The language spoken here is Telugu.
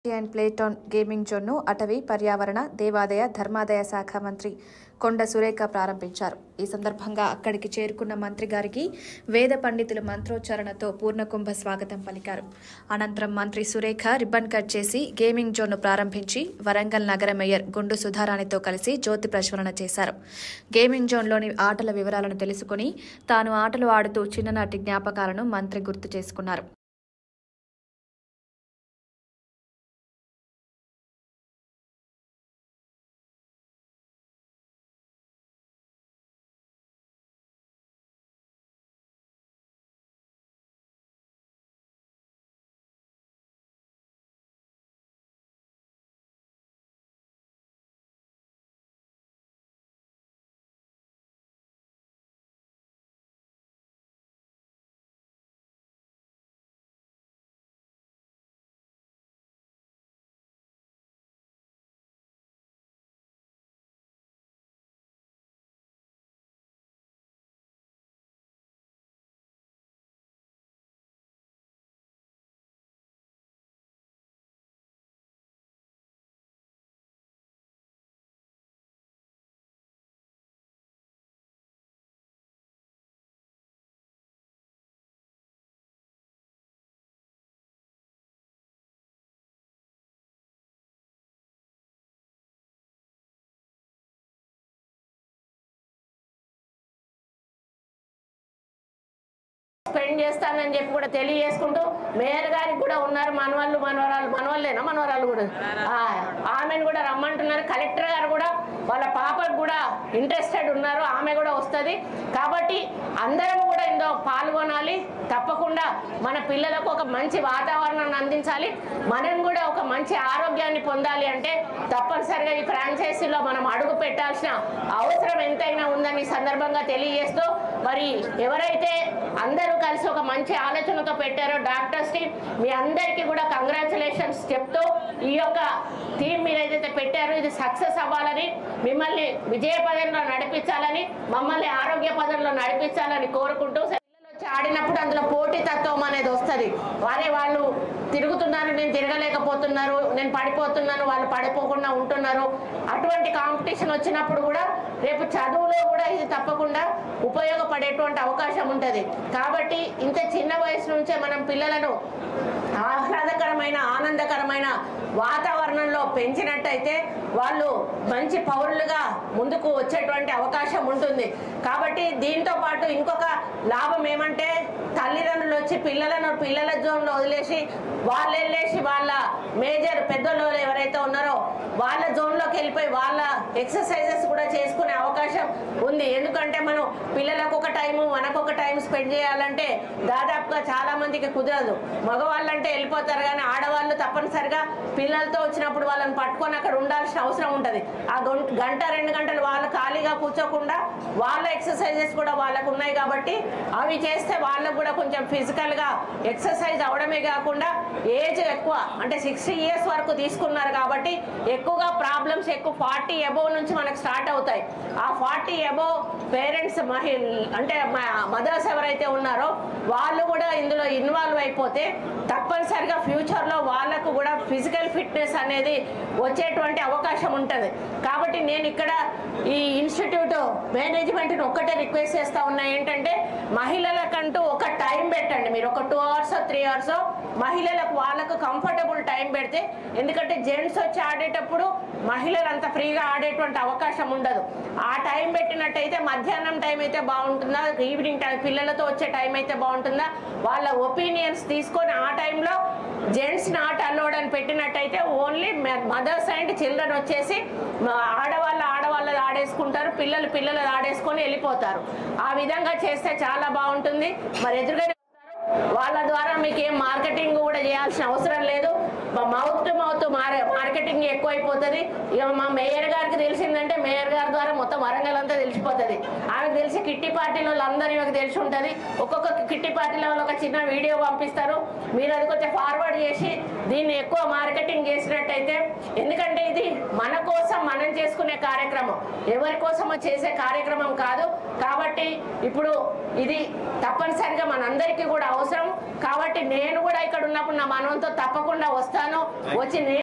అండ్ ప్లేటోన్ గేమింగ్ జోన్ను అటవీ పర్యావరణ దేవాదాయ ధర్మాదాయ శాఖ మంత్రి కొండ సురేఖ ప్రారంభించారు ఈ సందర్భంగా అక్కడికి చేరుకున్న మంత్రి గారికి వేద పండితులు మంత్రోచ్చారణతో పూర్ణకుంభ స్వాగతం పలికారు అనంతరం మంత్రి సురేఖ రిబ్బన్ కట్ చేసి గేమింగ్ జోన్ను ప్రారంభించి వరంగల్ నగర మేయర్ గుండు సుధారాణితో కలిసి జ్యోతి ప్రజ్వలన చేశారు గేమింగ్ జోన్లోని ఆటల వివరాలను తెలుసుకుని తాను ఆటలు ఆడుతూ చిన్ననాటి జ్ఞాపకాలను మంత్రి గుర్తు చేసుకున్నారు స్పెండ్ చేస్తానని చెప్పి కూడా తెలియజేసుకుంటూ మేయర్ గారికి కూడా ఉన్నారు మనవాళ్ళు మనవరాలు మనవాళ్ళేనా మనవరాలు కూడా ఆ, ఆమెను కూడా రమ్మంటున్నారు కలెక్టర్ గారు కూడా వాళ్ళ పాపకు కూడా ఇంట్రెస్టెడ్ ఉన్నారు ఆమె కూడా వస్తుంది కాబట్టి అందరం కూడా ఇందులో పాల్గొనాలి తప్పకుండా మన పిల్లలకు ఒక మంచి వాతావరణాన్ని అందించాలి మనం కూడా ఒక మంచి ఆరోగ్యాన్ని పొందాలి అంటే తప్పనిసరిగా ఈ ఫ్రాంచైజీలో మనం అడుగు పెట్టాల్సిన అవసరం ఎంతైనా ఉందని ఈ సందర్భంగా తెలియజేస్తూ మరి ఎవరైతే అందరూ కలిసి ఒక మంచి ఆలోచనతో పెట్టారో డాక్టర్స్ టీమ్ మీ అందరికీ కూడా కంగ్రాచులేషన్స్ చెప్తూ ఈ యొక్క థీమ్ మీరు ఏదైతే పెట్టారో ఇది సక్సెస్ అవ్వాలని మిమ్మల్ని విజయ పదంలో నడిపించాలని మమ్మల్ని ఆరోగ్య పదంలో నడిపించాలని కోరుకుంటూ పిల్లలు వచ్చి ఆడినప్పుడు అందులో పోటీ తత్వం అనేది వస్తుంది వారే వాళ్ళు తిరుగుతున్నారు నేను తిరగలేకపోతున్నారు నేను పడిపోతున్నాను వాళ్ళు పడిపోకుండా ఉంటున్నారు అటువంటి కాంపిటీషన్ వచ్చినప్పుడు కూడా రేపు చదువులో కూడా ఇది తప్పకుండా ఉపయోగపడేటువంటి అవకాశం ఉంటుంది కాబట్టి ఇంత చిన్న వయసు నుంచే మనం పిల్లలను ఆహ్లాదకరమైన ఆనందకరమైన వాతావరణంలో పెంచినట్టయితే వాళ్ళు మంచి పౌరులుగా ముందుకు వచ్చేటువంటి అవకాశం ఉంటుంది కాబట్టి దీంతో పాటు ఇంకొక లాభం ఏమంటే తల్లిదండ్రులు వచ్చి పిల్లలను పిల్లల జోన్లో వదిలేసి వాళ్ళు వెళ్ళేసి వాళ్ళ మేజర్ పెద్దలు ఎవరైతే ఉన్నారో వాళ్ళ జోన్లోకి వెళ్ళిపోయి వాళ్ళ ఎక్సర్సైజెస్ కూడా చేసుకునే అవకాశం ఉంది ఎందుకంటే మనం పిల్లలకు ఒక టైము మనకు ఒక టైం స్పెండ్ చేయాలంటే దాదాపుగా చాలా మందికి కుదరదు మగవాళ్ళంటే వెళ్ళిపోతారు కానీ ఆడవాళ్ళు తప్పనిసరిగా పిల్లలతో వచ్చినప్పుడు వాళ్ళని పట్టుకొని అక్కడ ఉండాల్సిన అవసరం ఉంటుంది ఆ గం- గంట రెండు గంటలు వాళ్ళు ఖాళీగా కూర్చోకుండా వాళ్ళ ఎక్సర్సైజెస్ కూడా వాళ్ళకు ఉన్నాయి కాబట్టి అవి చేస్తే వాళ్ళకు కూడా కొంచెం ఫిజికల్గా ఎక్సర్సైజ్ అవడమే కాకుండా ఏజ్ ఎక్కువ అంటే సిక్స్టీ ఇయర్స్ వరకు తీసుకున్నారు కాబట్టి ఎక్కువగా ప్రాబ్లమ్స్ ఎక్కువ ఫార్టీ అబోవ్ నుంచి మనకు స్టార్ట్ అవుతాయి ఆ ఫార్టీ అబోవ్ పేరెంట్స్ మహి అంటే మదర్స్ ఎవరైతే ఉన్నారో వాళ్ళు కూడా ఇందులో ఇన్వాల్వ్ అయిపోతే తప్పనిసరిగా ఫ్యూచర్లో వాళ్ళకు కూడా ఫిజికల్ ఫిట్నెస్ అనేది వచ్చేటువంటి అవకాశం ఉంటుంది కాబట్టి నేను ఇక్కడ ఈ ఇన్స్టిట్యూట్ మేనేజ్మెంట్ని ఒక్కటే రిక్వెస్ట్ చేస్తా ఉన్నా ఏంటంటే మహిళలకంటూ ఒక టైం పెట్టండి మీరు ఒక టూ అవర్స్ త్రీ అవర్స్ మహిళలకు వాళ్ళకు కంఫర్టబుల్ టైం పెడితే ఎందుకంటే జెంట్స్ వచ్చి ఆడేటప్పుడు మహిళలు అంత ఫ్రీగా ఆడేటువంటి అవకాశం ఉండదు ఆ టైం పెట్టినట్టయితే మధ్యాహ్నం టైం అయితే బాగుంటుందా ఈవినింగ్ టైం పిల్లలతో వచ్చే టైం అయితే బాగుంటుందా వాళ్ళ ఒపీనియన్స్ తీసుకొని ఆ టైంలో జెంట్స్ నాట్ అలౌడ్ అని పెట్టినట్టయితే ఓన్లీ మదర్స్ అండ్ చిల్డ్రన్ వచ్చేసి మ- ఆడవాళ్ళ ఆడవాళ్ళది ఆడేసుకుంటారు పిల్లలు పిల్లలు ఆడేసుకొని వెళ్ళిపోతారు ఆ విధంగా చేస్తే చాలా బాగుంటుంది మరి ఎదురుగానే వాళ్ళ ద్వారా మీకు ఏం మార్కెటింగ్ కూడా చేయాల్సిన అవసరం లేదు మౌత్ టు మౌత్ మార్కెటింగ్ ఎక్కువైపోతుంది ఇక మా మేయర్ గారికి తెలిసిందంటే మేయర్ గారి ద్వారా మొత్తం వరంగల్ అంతా తెలిసిపోతుంది ఆమెకు తెలిసి కిట్టి పార్టీలో వాళ్ళందరూ ఈమెకు తెలిసి ఉంటుంది ఒక్కొక్క కిట్టి పార్టీలో వాళ్ళు ఒక చిన్న వీడియో పంపిస్తారు మీరు అది కొంచెం ఫార్వర్డ్ చేసి దీన్ని ఎక్కువ మార్కెటింగ్ చేసినట్టయితే ఎందుకంటే ఇది మన కోసం మనం చేసుకునే కార్యక్రమం ఎవరి కోసమో చేసే కార్యక్రమం కాదు కాబట్టి ఇప్పుడు ఇది తప్పనిసరిగా మనందరికీ కూడా అవసరం కాబట్టి నేను కూడా ఇక్కడ ఉన్నప్పుడు నా మనవంతో తప్పకుండా వస్తాను వచ్చి నేను